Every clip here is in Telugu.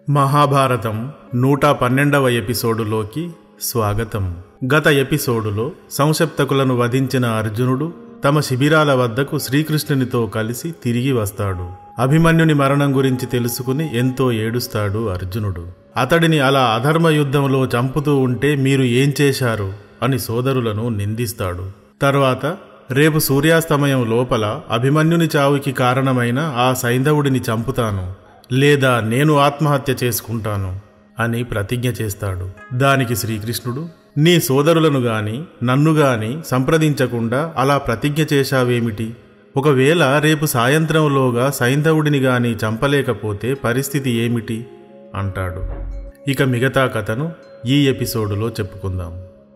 మహాభారతం నూట పన్నెండవ ఎపిసోడులోకి స్వాగతం గత ఎపిసోడులో సంశప్తకులను వధించిన అర్జునుడు తమ శిబిరాల వద్దకు శ్రీకృష్ణునితో కలిసి తిరిగి వస్తాడు అభిమన్యుని మరణం గురించి తెలుసుకుని ఎంతో ఏడుస్తాడు అర్జునుడు అతడిని అలా అధర్మ యుద్ధంలో చంపుతూ ఉంటే మీరు ఏం చేశారు అని సోదరులను నిందిస్తాడు తర్వాత రేపు సూర్యాస్తమయం లోపల అభిమన్యుని చావుకి కారణమైన ఆ సైంధవుడిని చంపుతాను లేదా నేను ఆత్మహత్య చేసుకుంటాను అని ప్రతిజ్ఞ చేస్తాడు దానికి శ్రీకృష్ణుడు నీ సోదరులను గాని నన్ను గాని సంప్రదించకుండా అలా ప్రతిజ్ఞ చేశావేమిటి ఒకవేళ రేపు సాయంత్రంలోగా సైంధవుడిని గాని చంపలేకపోతే పరిస్థితి ఏమిటి అంటాడు ఇక మిగతా కథను ఈ ఎపిసోడులో చెప్పుకుందాం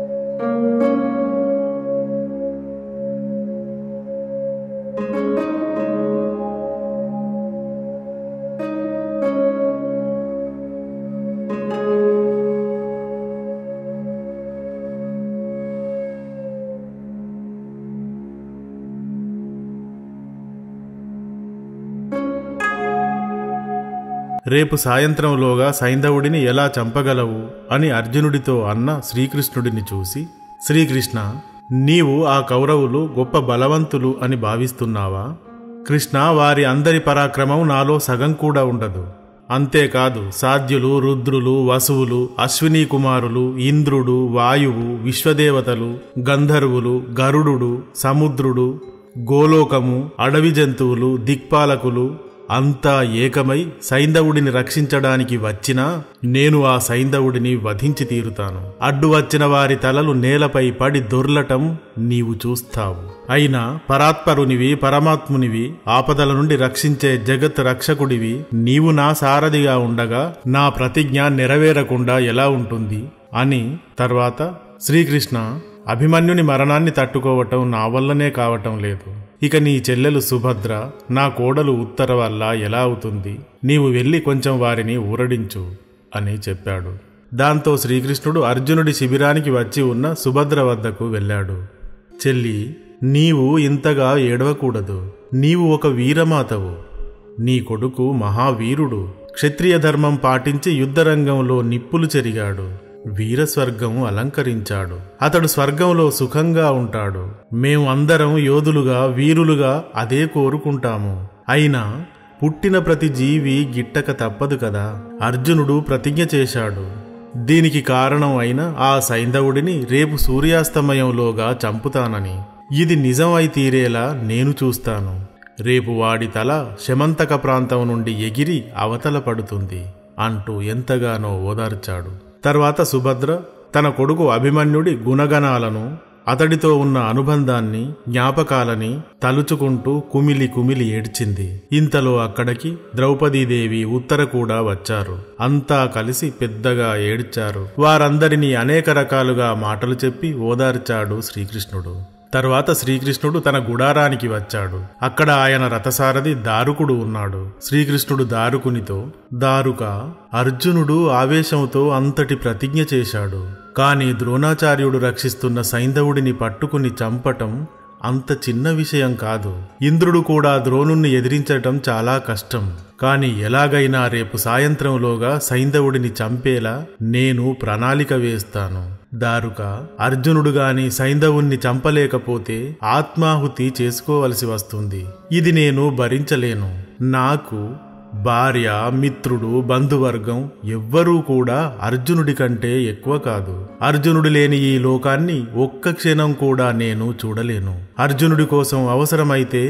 రేపు సాయంత్రంలోగా సైంధవుడిని ఎలా చంపగలవు అని అర్జునుడితో అన్న శ్రీకృష్ణుడిని చూసి శ్రీకృష్ణ నీవు ఆ కౌరవులు గొప్ప బలవంతులు అని భావిస్తున్నావా కృష్ణ వారి అందరి పరాక్రమం నాలో సగం కూడా ఉండదు అంతేకాదు సాధ్యులు రుద్రులు వసువులు అశ్వినీ కుమారులు ఇంద్రుడు వాయువు విశ్వదేవతలు గంధర్వులు గరుడు సముద్రుడు గోలోకము అడవి జంతువులు దిక్పాలకులు అంతా ఏకమై సైంధవుడిని రక్షించడానికి వచ్చినా నేను ఆ సైంధవుడిని వధించి తీరుతాను అడ్డు వచ్చిన వారి తలలు నేలపై పడి దొర్లటం నీవు చూస్తావు అయినా పరాత్పరునివి పరమాత్మునివి ఆపదల నుండి రక్షించే జగత్ రక్షకుడివి నీవు నా సారథిగా ఉండగా నా ప్రతిజ్ఞ నెరవేరకుండా ఎలా ఉంటుంది అని తర్వాత శ్రీకృష్ణ అభిమన్యుని మరణాన్ని తట్టుకోవటం నా వల్లనే కావటం లేదు ఇక నీ చెల్లెలు సుభద్ర నా కోడలు ఉత్తర వల్ల ఎలా అవుతుంది నీవు వెళ్ళి కొంచెం వారిని ఊరడించు అని చెప్పాడు దాంతో శ్రీకృష్ణుడు అర్జునుడి శిబిరానికి వచ్చి ఉన్న సుభద్ర వద్దకు వెళ్ళాడు చెల్లి నీవు ఇంతగా ఏడవకూడదు నీవు ఒక వీరమాతవు నీ కొడుకు మహావీరుడు క్షత్రియ ధర్మం పాటించి యుద్ధరంగంలో నిప్పులు చెరిగాడు వీరస్వర్గం అలంకరించాడు అతడు స్వర్గంలో సుఖంగా ఉంటాడు మేము అందరం యోధులుగా వీరులుగా అదే కోరుకుంటాము అయినా పుట్టిన ప్రతి జీవి గిట్టక తప్పదు కదా అర్జునుడు ప్రతిజ్ఞ చేశాడు దీనికి కారణం అయిన ఆ సైంధవుడిని రేపు సూర్యాస్తమయంలోగా చంపుతానని ఇది నిజమై తీరేలా నేను చూస్తాను రేపు వాడి తల శమంతక ప్రాంతం నుండి ఎగిరి అవతల పడుతుంది అంటూ ఎంతగానో ఓదార్చాడు తర్వాత సుభద్ర తన కొడుకు అభిమన్యుడి గుణగణాలను అతడితో ఉన్న అనుబంధాన్ని జ్ఞాపకాలని తలుచుకుంటూ కుమిలి కుమిలి ఏడ్చింది ఇంతలో అక్కడికి ద్రౌపదీదేవి ఉత్తర కూడా వచ్చారు అంతా కలిసి పెద్దగా ఏడ్చారు వారందరినీ అనేక రకాలుగా మాటలు చెప్పి ఓదార్చాడు శ్రీకృష్ణుడు తర్వాత శ్రీకృష్ణుడు తన గుడారానికి వచ్చాడు అక్కడ ఆయన రథసారథి దారుకుడు ఉన్నాడు శ్రీకృష్ణుడు దారుకునితో దారుక అర్జునుడు ఆవేశంతో అంతటి ప్రతిజ్ఞ చేశాడు కాని ద్రోణాచార్యుడు రక్షిస్తున్న సైంధవుడిని పట్టుకుని చంపటం అంత చిన్న విషయం కాదు ఇంద్రుడు కూడా ద్రోణుణ్ణి ఎదిరించటం చాలా కష్టం కాని ఎలాగైనా రేపు సాయంత్రంలోగా సైంధవుడిని చంపేలా నేను ప్రణాళిక వేస్తాను దారుక అర్జునుడు గాని సైంధవుణ్ణి చంపలేకపోతే ఆత్మాహుతి చేసుకోవలసి వస్తుంది ఇది నేను భరించలేను నాకు భార్య మిత్రుడు బంధువర్గం ఎవ్వరూ కూడా అర్జునుడి కంటే ఎక్కువ కాదు అర్జునుడు లేని ఈ లోకాన్ని ఒక్క క్షణం కూడా నేను చూడలేను అర్జునుడి కోసం అవసరమైతే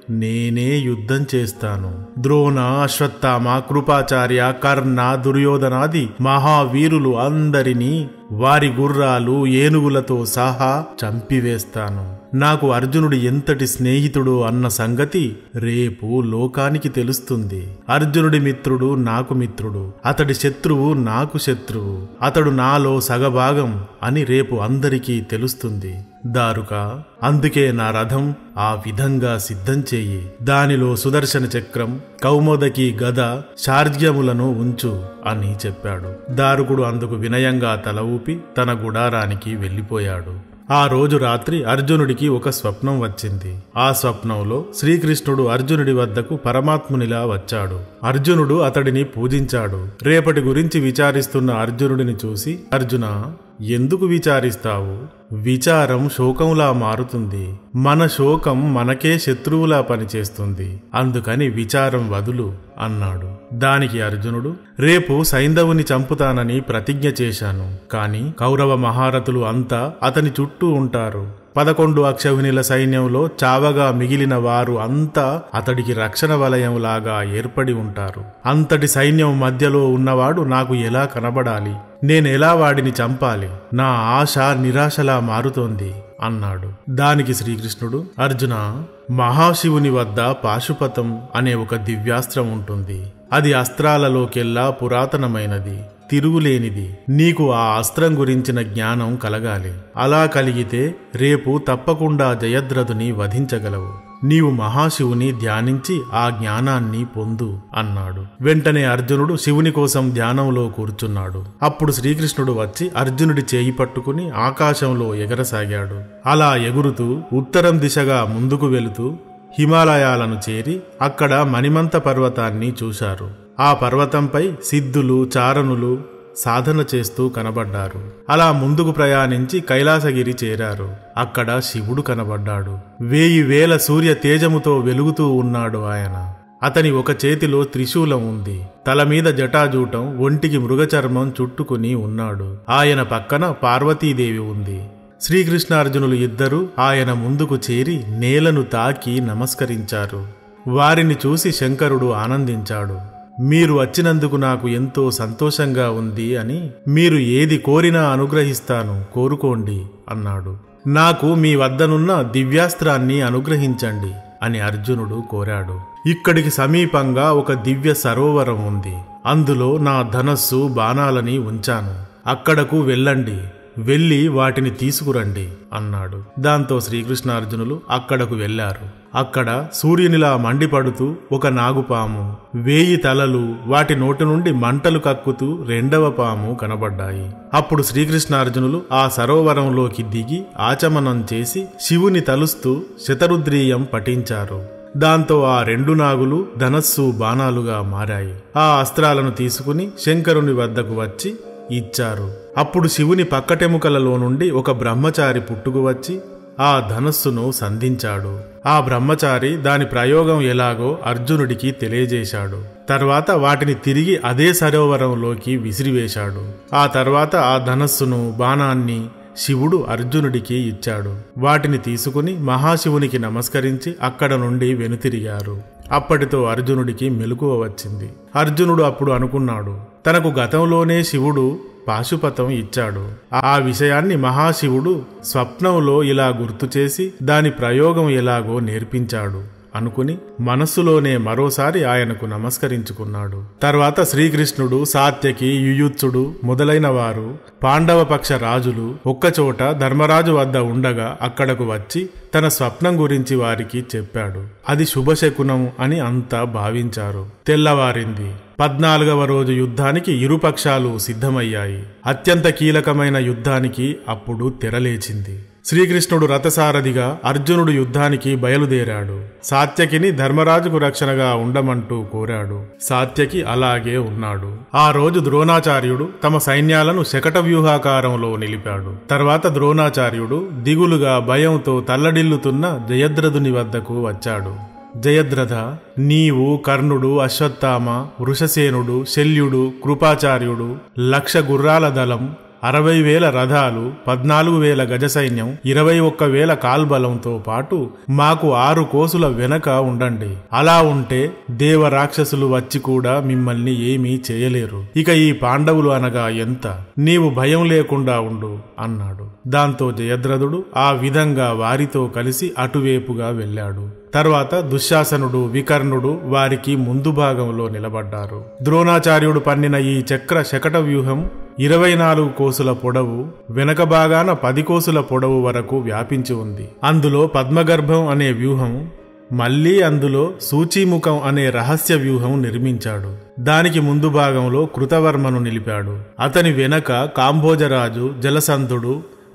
నేనే యుద్ధం చేస్తాను ద్రోణ అశ్వత్థామ కృపాచార్య కర్ణ దుర్యోధనాది మహావీరులు అందరినీ వారి గుర్రాలు ఏనుగులతో సహా చంపివేస్తాను నాకు అర్జునుడు ఎంతటి స్నేహితుడు అన్న సంగతి రేపు లోకానికి తెలుస్తుంది అర్జునుడి మిత్రుడు నాకు మిత్రుడు అతడి శత్రువు నాకు శత్రువు అతడు నాలో సగభాగం అని రేపు అందరికీ తెలుస్తుంది దారుక అందుకే నా రథం ఆ విధంగా సిద్ధం చేయి దానిలో సుదర్శన చక్రం కౌమోదకి గద శార్జ్యములను ఉంచు అని చెప్పాడు దారుకుడు అందుకు వినయంగా తల ఊపి తన గుడారానికి వెళ్ళిపోయాడు ఆ రోజు రాత్రి అర్జునుడికి ఒక స్వప్నం వచ్చింది ఆ స్వప్నంలో శ్రీకృష్ణుడు అర్జునుడి వద్దకు పరమాత్మునిలా వచ్చాడు అర్జునుడు అతడిని పూజించాడు రేపటి గురించి విచారిస్తున్న అర్జునుడిని చూసి అర్జున ఎందుకు విచారిస్తావు విచారం శోకంలా మారుతుంది మన శోకం మనకే శత్రువులా పనిచేస్తుంది అందుకని విచారం వదులు అన్నాడు దానికి అర్జునుడు రేపు సైంధవుని చంపుతానని ప్రతిజ్ఞ చేశాను కాని కౌరవ మహారథులు అంతా అతని చుట్టూ ఉంటారు పదకొండు అక్షౌహిణుల సైన్యంలో చావగా మిగిలిన వారు అంతా అతడికి రక్షణ వలయంలాగా ఏర్పడి ఉంటారు అంతటి సైన్యం మధ్యలో ఉన్నవాడు నాకు ఎలా కనబడాలి నేనెలా వాడిని చంపాలి నా ఆశ నిరాశలా మారుతోంది అన్నాడు దానికి శ్రీకృష్ణుడు అర్జున మహాశివుని వద్ద పాశుపతం అనే ఒక దివ్యాస్త్రం ఉంటుంది అది అస్త్రాలలోకెల్లా పురాతనమైనది తిరుగులేనిది నీకు ఆ అస్త్రం గురించిన జ్ఞానం కలగాలి అలా కలిగితే రేపు తప్పకుండా జయద్రథుని వధించగలవు నీవు మహాశివుని ధ్యానించి ఆ జ్ఞానాన్ని పొందు అన్నాడు వెంటనే అర్జునుడు శివుని కోసం ధ్యానంలో కూర్చున్నాడు అప్పుడు శ్రీకృష్ణుడు వచ్చి అర్జునుడి చేయి పట్టుకుని ఆకాశంలో ఎగరసాగాడు అలా ఎగురుతూ ఉత్తరం దిశగా ముందుకు వెళుతూ హిమాలయాలను చేరి అక్కడ మణిమంత పర్వతాన్ని చూశారు ఆ పర్వతంపై సిద్ధులు చారణులు సాధన చేస్తూ కనబడ్డారు అలా ముందుకు ప్రయాణించి కైలాసగిరి చేరారు అక్కడ శివుడు కనబడ్డాడు వేయి వేల సూర్య తేజముతో వెలుగుతూ ఉన్నాడు ఆయన అతని ఒక చేతిలో త్రిశూలం ఉంది తల మీద జటాజూటం ఒంటికి మృగచర్మం చుట్టుకుని ఉన్నాడు ఆయన పక్కన పార్వతీదేవి ఉంది శ్రీకృష్ణార్జునులు ఇద్దరూ ఆయన ముందుకు చేరి నేలను తాకి నమస్కరించారు వారిని చూసి శంకరుడు ఆనందించాడు మీరు వచ్చినందుకు నాకు ఎంతో సంతోషంగా ఉంది అని మీరు ఏది కోరినా అనుగ్రహిస్తాను కోరుకోండి అన్నాడు నాకు మీ వద్దనున్న దివ్యాస్త్రాన్ని అనుగ్రహించండి అని అర్జునుడు కోరాడు ఇక్కడికి సమీపంగా ఒక దివ్య సరోవరం ఉంది అందులో నా ధనస్సు బాణాలని ఉంచాను అక్కడకు వెళ్ళండి వెళ్ళి వాటిని తీసుకురండి అన్నాడు దాంతో శ్రీకృష్ణార్జునులు అక్కడకు వెళ్లారు అక్కడ సూర్యునిలా మండిపడుతూ ఒక నాగుపాము వేయి తలలు వాటి నోటి నుండి మంటలు కక్కుతూ రెండవ పాము కనబడ్డాయి అప్పుడు శ్రీకృష్ణార్జునులు ఆ సరోవరంలోకి దిగి ఆచమనం చేసి శివుని తలుస్తూ శతరుద్రీయం పఠించారు దాంతో ఆ రెండు నాగులు ధనస్సు బాణాలుగా మారాయి ఆ అస్త్రాలను తీసుకుని శంకరుని వద్దకు వచ్చి ఇచ్చారు అప్పుడు శివుని పక్కటెముకలలో నుండి ఒక బ్రహ్మచారి పుట్టుకు వచ్చి ఆ ధనస్సును సంధించాడు ఆ బ్రహ్మచారి దాని ప్రయోగం ఎలాగో అర్జునుడికి తెలియజేశాడు తర్వాత వాటిని తిరిగి అదే సరోవరంలోకి విసిరివేశాడు ఆ తర్వాత ఆ ధనస్సును బాణాన్ని శివుడు అర్జునుడికి ఇచ్చాడు వాటిని తీసుకుని మహాశివునికి నమస్కరించి అక్కడ నుండి వెనుతిరిగారు అప్పటితో అర్జునుడికి మెలకువ వచ్చింది అర్జునుడు అప్పుడు అనుకున్నాడు తనకు గతంలోనే శివుడు పాశుపతం ఇచ్చాడు ఆ విషయాన్ని మహాశివుడు స్వప్నంలో ఇలా గుర్తు చేసి దాని ప్రయోగం ఎలాగో నేర్పించాడు అనుకుని మనస్సులోనే మరోసారి ఆయనకు నమస్కరించుకున్నాడు తర్వాత శ్రీకృష్ణుడు సాత్యకి యుయుత్సుడు మొదలైన వారు పాండవ పక్ష రాజులు ఒక్కచోట ధర్మరాజు వద్ద ఉండగా అక్కడకు వచ్చి తన స్వప్నం గురించి వారికి చెప్పాడు అది శుభశకునం అని అంతా భావించారు తెల్లవారింది పద్నాలుగవ రోజు యుద్ధానికి ఇరుపక్షాలు సిద్ధమయ్యాయి అత్యంత కీలకమైన యుద్ధానికి అప్పుడు తెరలేచింది శ్రీకృష్ణుడు రథసారథిగా అర్జునుడు యుద్ధానికి బయలుదేరాడు సాత్యకిని ధర్మరాజుకు రక్షణగా ఉండమంటూ కోరాడు సాత్యకి అలాగే ఉన్నాడు ఆ రోజు ద్రోణాచార్యుడు తమ సైన్యాలను శకట వ్యూహాకారంలో నిలిపాడు తర్వాత ద్రోణాచార్యుడు దిగులుగా భయంతో తల్లడిల్లుతున్న జయద్రథుని వద్దకు వచ్చాడు జయద్రథ నీవు కర్ణుడు అశ్వత్థామ వృషసేనుడు శల్యుడు కృపాచార్యుడు లక్ష గుర్రాల దళం అరవై వేల రథాలు పద్నాలుగు వేల గజ సైన్యం ఇరవై ఒక్క వేల కాల్బలంతో పాటు మాకు ఆరు కోసుల వెనక ఉండండి అలా ఉంటే దేవ రాక్షసులు వచ్చి కూడా మిమ్మల్ని ఏమీ చేయలేరు ఇక ఈ పాండవులు అనగా ఎంత నీవు భయం లేకుండా ఉండు అన్నాడు దాంతో జయద్రథుడు ఆ విధంగా వారితో కలిసి అటువైపుగా వెళ్ళాడు తర్వాత దుశ్శాసనుడు వికర్ణుడు వారికి ముందు భాగంలో నిలబడ్డారు ద్రోణాచార్యుడు పన్నిన ఈ చక్ర శకట వ్యూహం ఇరవై నాలుగు కోసుల పొడవు వెనక భాగాన పది కోసుల పొడవు వరకు వ్యాపించి ఉంది అందులో పద్మగర్భం అనే వ్యూహం మళ్లీ అందులో సూచీముఖం అనే రహస్య వ్యూహం నిర్మించాడు దానికి ముందు భాగంలో కృతవర్మను నిలిపాడు అతని వెనక కాంభోజరాజు జలసంధుడు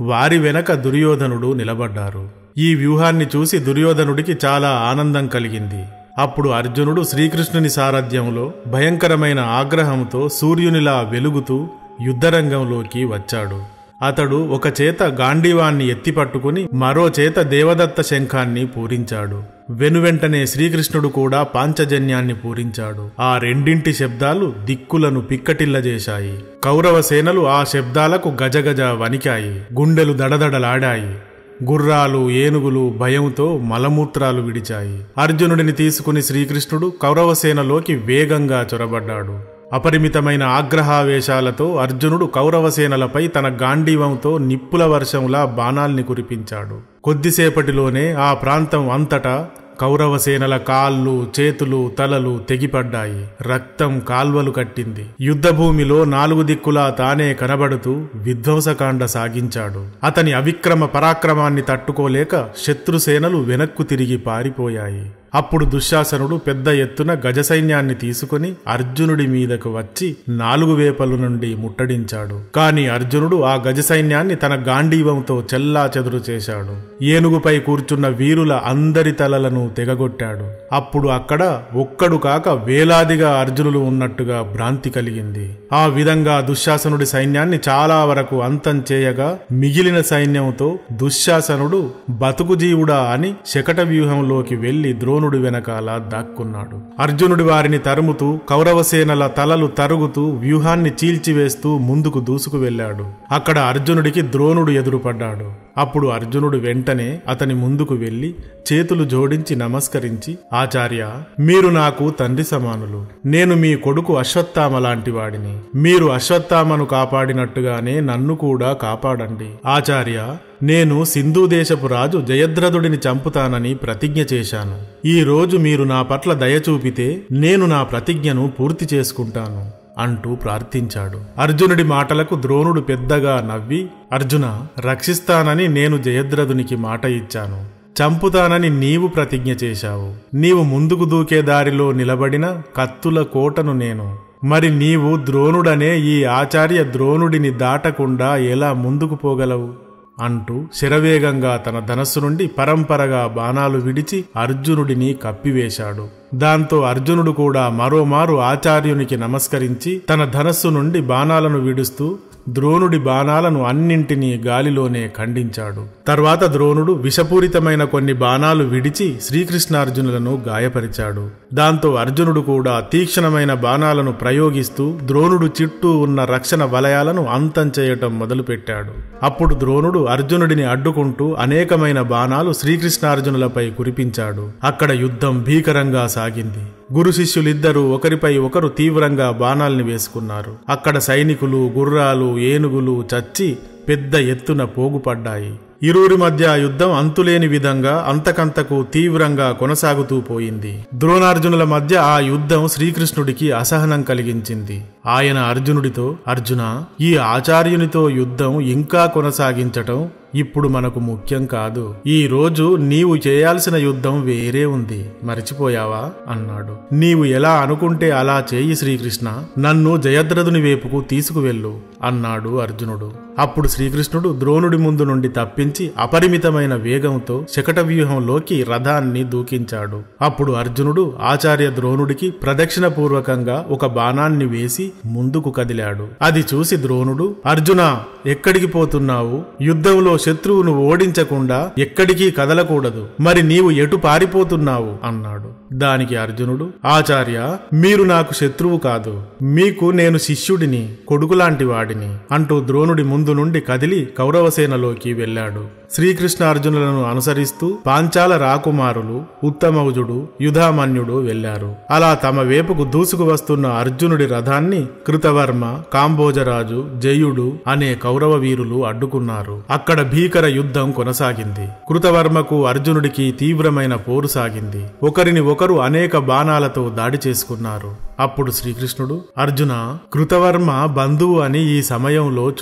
వారి వెనక దుర్యోధనుడు నిలబడ్డారు ఈ వ్యూహాన్ని చూసి దుర్యోధనుడికి చాలా ఆనందం కలిగింది అప్పుడు అర్జునుడు శ్రీకృష్ణుని సారథ్యంలో భయంకరమైన ఆగ్రహంతో సూర్యునిలా వెలుగుతూ యుద్ధరంగంలోకి వచ్చాడు అతడు ఒక చేత గాంధీవాన్ని ఎత్తిపట్టుకుని మరో చేత దేవదత్త శంఖాన్ని పూరించాడు వెనువెంటనే శ్రీకృష్ణుడు కూడా పాంచజన్యాన్ని పూరించాడు ఆ రెండింటి శబ్దాలు దిక్కులను పిక్కటిల్లజేశాయి కౌరవ సేనలు ఆ శబ్దాలకు గజగజ వణికాయి గుండెలు దడదడలాడాయి గుర్రాలు ఏనుగులు భయంతో మలమూత్రాలు విడిచాయి అర్జునుడిని తీసుకుని శ్రీకృష్ణుడు కౌరవసేనలోకి వేగంగా చొరబడ్డాడు అపరిమితమైన ఆగ్రహావేశాలతో అర్జునుడు కౌరవసేనలపై తన గాంధీవంతో నిప్పుల వర్షంలా బాణాల్ని కురిపించాడు కొద్దిసేపటిలోనే ఆ ప్రాంతం అంతటా కౌరవసేనల కాళ్ళు చేతులు తలలు తెగిపడ్డాయి రక్తం కాల్వలు కట్టింది యుద్ధభూమిలో నాలుగు దిక్కులా తానే కనబడుతూ విధ్వంసకాండ సాగించాడు అతని అవిక్రమ పరాక్రమాన్ని తట్టుకోలేక శత్రుసేనలు వెనక్కు తిరిగి పారిపోయాయి అప్పుడు దుశ్శాసనుడు పెద్ద ఎత్తున గజసైన్యాన్ని తీసుకుని అర్జునుడి మీదకు వచ్చి నాలుగు వేపల నుండి ముట్టడించాడు కాని అర్జునుడు ఆ గజసైన్యాన్ని తన గాంధీవంతో చెల్లా చెదురు చేశాడు ఏనుగుపై కూర్చున్న వీరుల అందరి తలలను తెగగొట్టాడు అప్పుడు అక్కడ ఒక్కడు కాక వేలాదిగా అర్జునులు ఉన్నట్టుగా భ్రాంతి కలిగింది ఆ విధంగా దుశ్శాసనుడి సైన్యాన్ని చాలా వరకు అంతం చేయగా మిగిలిన సైన్యంతో దుశ్శాసనుడు బతుకు జీవుడా అని శకట వ్యూహంలోకి వెళ్లి ద్రోణుడి వెనకాల దాక్కున్నాడు అర్జునుడి వారిని తరుముతూ కౌరవసేనల తలలు తరుగుతూ వ్యూహాన్ని చీల్చివేస్తూ ముందుకు దూసుకు వెళ్ళాడు అక్కడ అర్జునుడికి ద్రోణుడు ఎదురుపడ్డాడు అప్పుడు అర్జునుడు వెంటనే అతని ముందుకు వెళ్లి చేతులు జోడించి నమస్కరించి ఆచార్య మీరు నాకు తండ్రి సమానులు నేను మీ కొడుకు అశ్వత్థామ లాంటి వాడిని మీరు అశ్వత్థామను కాపాడినట్టుగానే నన్ను కూడా కాపాడండి ఆచార్య నేను సింధు దేశపు రాజు జయద్రథుడిని చంపుతానని ప్రతిజ్ఞ చేశాను ఈ రోజు మీరు నా పట్ల దయ చూపితే నేను నా ప్రతిజ్ఞను పూర్తి చేసుకుంటాను అంటూ ప్రార్థించాడు అర్జునుడి మాటలకు ద్రోణుడు పెద్దగా నవ్వి అర్జున రక్షిస్తానని నేను జయద్రథునికి మాట ఇచ్చాను చంపుతానని నీవు ప్రతిజ్ఞ చేశావు నీవు ముందుకు దూకే దారిలో నిలబడిన కత్తుల కోటను నేను మరి నీవు ద్రోణుడనే ఈ ఆచార్య ద్రోణుడిని దాటకుండా ఎలా ముందుకు పోగలవు అంటూ శరవేగంగా తన ధనస్సు నుండి పరంపరగా బాణాలు విడిచి అర్జునుడిని కప్పివేశాడు దాంతో అర్జునుడు కూడా మరోమారు ఆచార్యునికి నమస్కరించి తన ధనస్సు నుండి బాణాలను విడుస్తూ ద్రోణుడి బాణాలను అన్నింటినీ గాలిలోనే ఖండించాడు తర్వాత ద్రోణుడు విషపూరితమైన కొన్ని బాణాలు విడిచి శ్రీకృష్ణార్జునులను గాయపరిచాడు దాంతో అర్జునుడు కూడా తీక్షణమైన బాణాలను ప్రయోగిస్తూ ద్రోణుడు చుట్టూ ఉన్న రక్షణ వలయాలను అంతం చేయటం మొదలుపెట్టాడు అప్పుడు ద్రోణుడు అర్జునుడిని అడ్డుకుంటూ అనేకమైన బాణాలు శ్రీకృష్ణార్జునులపై కురిపించాడు అక్కడ యుద్ధం భీకరంగా సాగింది గురు శిష్యులిద్దరూ ఒకరిపై ఒకరు తీవ్రంగా బాణాల్ని వేసుకున్నారు అక్కడ సైనికులు గుర్రాలు ఏనుగులు చచ్చి పెద్ద ఎత్తున పోగుపడ్డాయి ఇరువురి మధ్య ఆ యుద్ధం అంతులేని విధంగా అంతకంతకు తీవ్రంగా కొనసాగుతూ పోయింది ద్రోణార్జునుల మధ్య ఆ యుద్ధం శ్రీకృష్ణుడికి అసహనం కలిగించింది ఆయన అర్జునుడితో అర్జున ఈ ఆచార్యునితో యుద్ధం ఇంకా కొనసాగించటం ఇప్పుడు మనకు ముఖ్యం కాదు ఈ రోజు నీవు చేయాల్సిన యుద్ధం వేరే ఉంది మరిచిపోయావా అన్నాడు నీవు ఎలా అనుకుంటే అలా చేయి శ్రీకృష్ణ నన్ను జయద్రథుని వైపుకు తీసుకువెళ్ళు అన్నాడు అర్జునుడు అప్పుడు శ్రీకృష్ణుడు ద్రోణుడి ముందు నుండి తప్పించి అపరిమితమైన వేగంతో శకట వ్యూహంలోకి రథాన్ని దూకించాడు అప్పుడు అర్జునుడు ఆచార్య ద్రోణుడికి ప్రదక్షిణ పూర్వకంగా ఒక బాణాన్ని వేసి ముందుకు కదిలాడు అది చూసి ద్రోణుడు అర్జున ఎక్కడికి పోతున్నావు యుద్ధంలో శత్రువును ఓడించకుండా ఎక్కడికి కదలకూడదు మరి నీవు ఎటు పారిపోతున్నావు అన్నాడు దానికి అర్జునుడు ఆచార్య మీరు నాకు శత్రువు కాదు మీకు నేను శిష్యుడిని కొడుకులాంటి వాడిని అంటూ ద్రోణుడి ముందు నుండి కదిలి కౌరవసేనలోకి వెళ్ళాడు శ్రీకృష్ణ అర్జునులను అనుసరిస్తూ పాంచాల రాకుమారులు ఉత్తమౌజుడు యుధామన్యుడు వెళ్లారు అలా తమ వేపుకు దూసుకు వస్తున్న అర్జునుడి రథాన్ని కృతవర్మ కాంబోజరాజు జయుడు అనే కౌరవ వీరులు అడ్డుకున్నారు అక్కడ భీకర యుద్ధం కొనసాగింది కృతవర్మకు అర్జునుడికి తీవ్రమైన పోరు సాగింది ఒకరిని ఒకరు అనేక బాణాలతో దాడి చేసుకున్నారు అప్పుడు శ్రీకృష్ణుడు అర్జున కృతవర్మ బంధువు అని ఈ సమయంలో చూడకు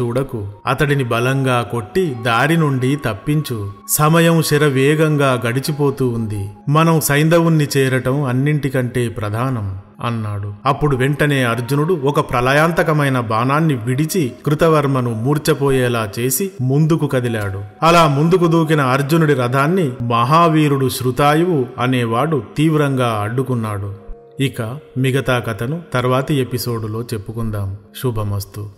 అతడిని బలంగా కొట్టి దారి నుండి తప్పించు సమయం శరవేగంగా గడిచిపోతూ ఉంది మనం సైంధవుణ్ణి చేరటం అన్నింటికంటే ప్రధానం అన్నాడు అప్పుడు వెంటనే అర్జునుడు ఒక ప్రళయాంతకమైన బాణాన్ని విడిచి కృతవర్మను మూర్చపోయేలా చేసి ముందుకు కదిలాడు అలా ముందుకు దూకిన అర్జునుడి రథాన్ని మహావీరుడు శృతాయువు అనేవాడు తీవ్రంగా అడ్డుకున్నాడు ఇక మిగతా కథను తర్వాతి ఎపిసోడులో చెప్పుకుందాం శుభమస్తు